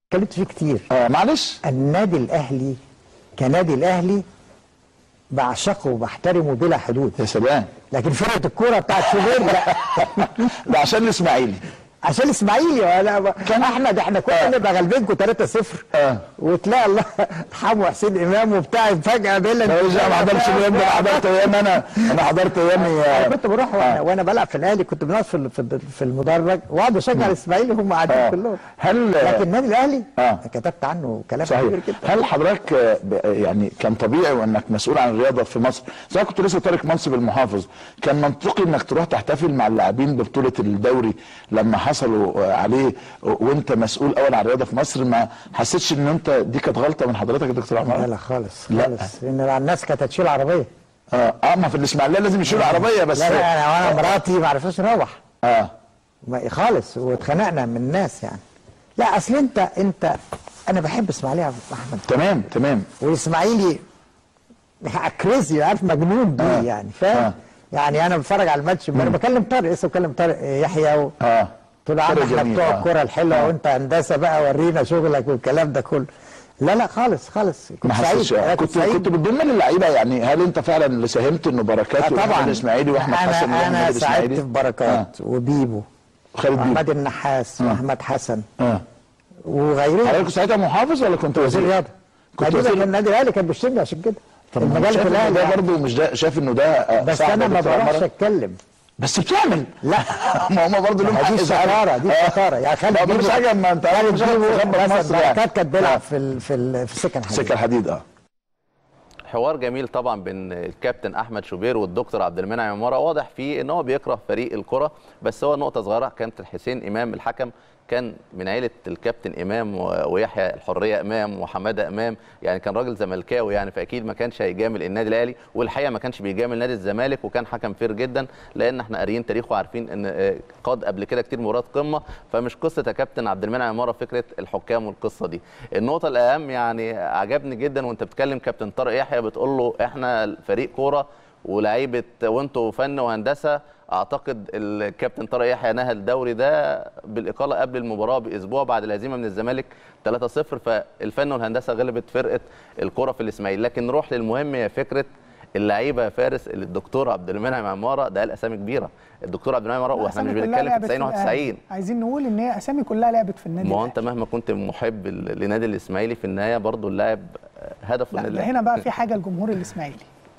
اتكلمت فيه كتير آه معلش النادي الاهلي كنادي الاهلي بعشقه وبحترمه بلا حدود يا سلام لكن فرقه الكوره بتاعت شوبير لا ده عشان الاسماعيلي عشان الاسماعيلي ولا كان احنا ده احنا كنا نبقى غالبينكم 3-0 آه. وتلاقي الله يرحمه حسين امام وبتاع فجاه بيلا لا يا ما حضرتش ايام ده انا حضرت ايام انا انا حضرت ايامي انا آه، كنت بروح وانا, وأنا بلعب في الاهلي كنت بنقعد في ال- في ال- في المدرج واقعد اشجع الاسماعيلي هم قاعدين آه. كلهم هل لكن النادي الاهلي آه. كتبت عنه كلام صحيح كبير جدا هل حضرتك آه، ب- يعني كان طبيعي وانك مسؤول عن الرياضه في مصر زي ما كنت لسه تارك منصب المحافظ كان منطقي انك تروح تحتفل مع اللاعبين ببطوله الدوري لما حصلوا آه، عليه وانت مسؤول اول عن الرياضه في مصر ما حسيتش ان انت دي كانت غلطه من حضرتك يا دكتور لا عمر لا خالص لا. خالص لان الناس كانت هتشيل عربيه اه اه ما في الاسماعيليه لازم يشيلوا عربيه بس لا لا انا وانا مراتي ما عرفناش نروح اه ما- خالص واتخانقنا من الناس يعني لا اصل انت انت انا بحب اسماعيليه يا أبو احمد تمام تمام والاسماعيلي كريزي عارف مجنون بيه آه. يعني فاهم آه. يعني انا بتفرج على الماتش انا بكلم طارق لسه بكلم طارق يحيى و... اه قلت له يا عم طارق احنا جميل، بتوع آه. الكوره الحلوه آه. وانت هندسه بقى ورينا شغلك والكلام ده كله لا لا خالص خالص كنت ما حسيتش سعيد أنا كنت سعيد. كنت بتضم للعيبه يعني هل انت فعلا اللي ساهمت انه بركات آه وأحمد طبعا الاسماعيلي واحمد انا حسن وأحمد انا الإسماعيلي؟ ساعدت في بركات وبيبو خالد بيبو واحمد النحاس واحمد حسن اه وغيرهم حضرتك كنت ساعتها محافظ ولا كنت وزير وزير؟ رياضه كنت تقريبا وزير كان النادي الاهلي كان بيشتمني عشان كده طب ما المجال شايف في إن الاهلي ده يعني. برضه مش ده شايف انه ده آه، بس صعب انا ما يا دكتور بعرفش عمر؟ اتكلم بس بتعمل لا ما هم برضه لهم ما حق دي الشطاره دي آه. الشطاره يعني خالد لا، ما بيبو فيش حاجه ما انت عارف مش بيبو هتخبط مثلا مصر يعني. بركات كانت بيلعب آه. في ال في ال في السكن حديد سكه الحديد اه حوار جميل طبعا بين الكابتن احمد شوبير والدكتور عبد المنعم عماره واضح فيه ان هو بيكره فريق الكره بس هو نقطه صغيره كانت الحسين امام الحكم كان من عيله الكابتن امام و- ويحيى الحريه امام وحماده امام يعني كان راجل زملكاوي يعني فاكيد ما كانش هيجامل النادي الاهلي والحقيقه ما كانش بيجامل نادي الزمالك وكان حكم فير جدا لان احنا قاريين تاريخه وعارفين ان آه، قاد قبل كده كتير مباريات قمه فمش قصه يا كابتن عبد المنعم عماره فكره الحكام والقصه دي النقطه الاهم يعني عجبني جدا وانت بتكلم كابتن طارق يحيى بتقول له احنا فريق كوره ولاعيبه وانتوا فن وهندسه اعتقد الكابتن طارق يحيى نهى الدوري ده بالاقاله قبل المباراه باسبوع بعد الهزيمه من الزمالك 3-0 فالفن والهندسه غلبت فرقه الكوره في الاسماعيلي لكن نروح للمهم هي فكره اللعيبه يا فارس اللي الدكتور عبد المنعم عماره ده قال اسامي كبيره الدكتور عبد المنعم عماره واحنا الأسامي مش كلها بنتكلم لعبت في 90 الأهلي. و91 عايزين نقول ان هي اسامي كلها لعبت في النادي ما هو الأهلي. انت مهما كنت محب ل- لنادي الاسماعيلي في النهايه برضو اللاعب هدفه لا النادي ده الأهلي. هنا بقى في حاجه الجمهور الاسماعيلي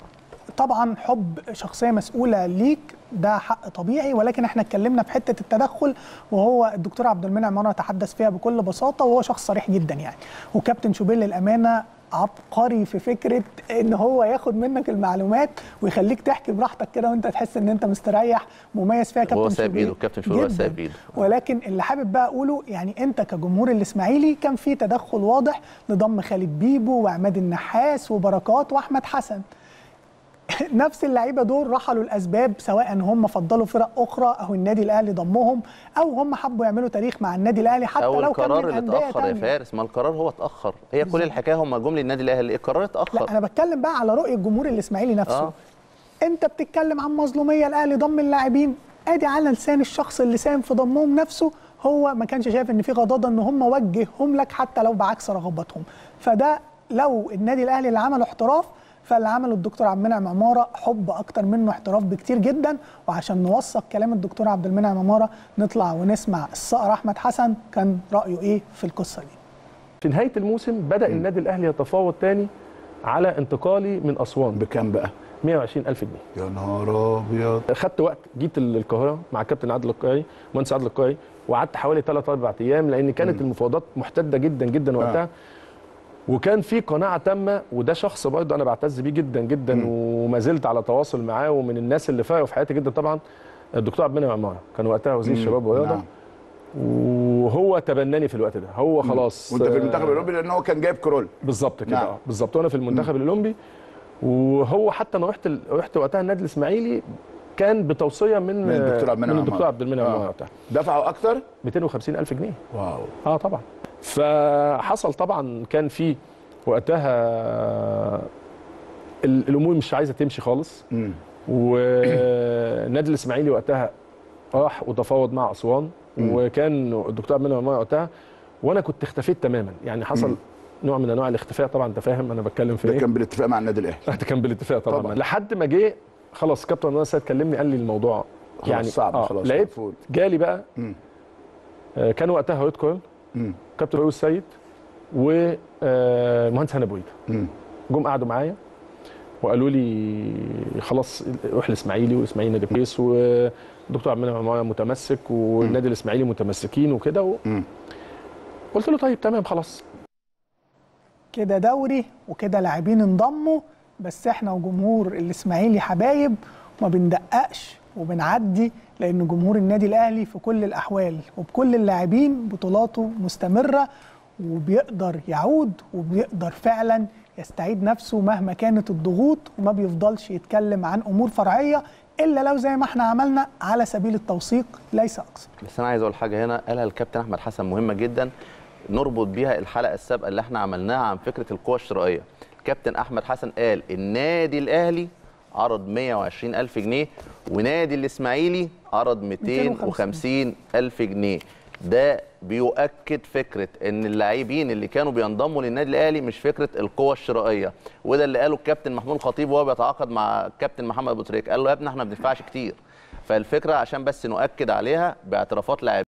طبعا حب شخصيه مسؤوله ليك ده حق طبيعي ولكن احنا اتكلمنا في حته التدخل وهو الدكتور عبد المنعم مره تحدث فيها بكل بساطه وهو شخص صريح جدا يعني وكابتن شوبير للامانه عبقري في فكره ان هو ياخد منك المعلومات ويخليك تحكي براحتك كده وانت تحس ان انت مستريح مميز فيها كابتن وهو سايب شوبير ايده الكابتن شوبير جداً. سايب ايده ولكن اللي حابب بقى اقوله يعني انت كجمهور الاسماعيلي كان في تدخل واضح لضم خالد بيبو وعماد النحاس وبركات واحمد حسن نفس اللعيبه دول رحلوا الاسباب سواء هم فضلوا فرق اخرى او النادي الاهلي ضمهم او هم حبوا يعملوا تاريخ مع النادي الاهلي حتى او لو كان القرار من اللي أندية اتاخر يا تانية. فارس ما القرار هو اتاخر هي كل الحكايه هم جم للنادي الاهلي القرار اتاخر لا انا بتكلم بقى على رؤيه الجمهور الاسماعيلي نفسه آه. آه. انت بتتكلم عن مظلوميه الاهلي ضم اللاعبين ادي على لسان الشخص اللي ساهم في ضمهم نفسه هو ما كانش شايف ان في غضاضه ان هم وجههم لك حتى لو بعكس رغبتهم فده لو النادي الاهلي اللي عمله احتراف فاللي عمله الدكتور عبد المنعم عماره حب اكتر منه احتراف بكتير جدا وعشان نوثق كلام الدكتور عبد المنعم عماره نطلع ونسمع الصقر احمد حسن كان رايه ايه في القصه دي في نهايه الموسم بدا النادي الاهلي يتفاوض تاني على انتقالي من اسوان بكام بقى؟ 120 الف جنيه يا نهار ابيض خدت وقت جيت ال- القاهره مع كابتن عادل القيعي مهندس عادل القيعي وقعدت حوالي 3 4 ايام لان كانت المفاوضات محتده جدا جدا وقتها وكان في قناعه تامه وده شخص برضه انا بعتز بيه جدا جدا وما زلت على تواصل معاه ومن الناس اللي فرقوا في حياتي جدا طبعا الدكتور عبد المنعم عماره كان وقتها وزير الشباب والرياضه نعم. وهو تبناني في الوقت ده هو خلاص وانت في آه، المنتخب الاوروبي لان هو كان جايب كرول بالظبط كده نعم. اه بالظبط وانا في المنتخب الاولمبي وهو حتى انا رحت ال- رحت وقتها النادي الاسماعيلي كان بتوصيه من من الدكتور عبد المنعم من الدكتور عمار. عبد المنعم آه. عمار وقتها دفعوا اكتر 250 الف جنيه واو اه طبعا فحصل طبعا كان في وقتها ال- الامور مش عايزه تمشي خالص مم. والنادي الاسماعيلي وقتها راح وتفاوض مع اسوان وكان الدكتور عبد المنعم عمار وقتها وانا كنت اختفيت تماما يعني حصل نوع من انواع الاختفاء طبعا انت فاهم انا بتكلم في ده ايه كان بالاتفاق مع النادي الاهلي ده كان بالاتفاق طبعا, طبعاً. طبعا. لحد ما جه خلاص كابتن رمضان السيد كلمني قال لي الموضوع خلاص يعني صعب، خلاص، لقيت مقفول. جالي بقى مم. آه كان وقتها هويت كويل مم. كابتن رؤوس السيد ومهندس هنا بويدا مم. جم قعدوا معايا وقالوا لي خلاص روح الاسماعيلي واسماعيلي نادي كويس والدكتور عبد المنعم عمارة متمسك والنادي الاسماعيلي متمسكين وكده و... مم. قلت له طيب تمام خلاص كده دوري وكده لاعبين انضموا بس احنا وجمهور الاسماعيلي حبايب وما بندققش وبنعدي لان جمهور النادي الاهلي في كل الاحوال وبكل اللاعبين بطولاته مستمره وبيقدر يعود وبيقدر فعلا يستعيد نفسه مهما كانت الضغوط وما بيفضلش يتكلم عن امور فرعيه الا لو زي ما احنا عملنا على سبيل التوثيق ليس اكثر بس انا عايز اقول حاجه هنا قالها الكابتن احمد حسن مهمه جدا نربط بيها الحلقه السابقه اللي احنا عملناها عن فكره القوى الشرائيه الكابتن احمد حسن قال النادي الاهلي عرض 120 الف جنيه ونادي الاسماعيلي عرض 250 الف جنيه ده بيؤكد فكره ان اللاعبين اللي كانوا بينضموا للنادي الاهلي مش فكره القوى الشرائيه وده اللي قاله الكابتن محمود الخطيب وهو بيتعاقد مع الكابتن محمد ابو تريكه قال له يا ابني احنا ما بندفعش كتير فالفكره عشان بس نؤكد عليها باعترافات لاعبين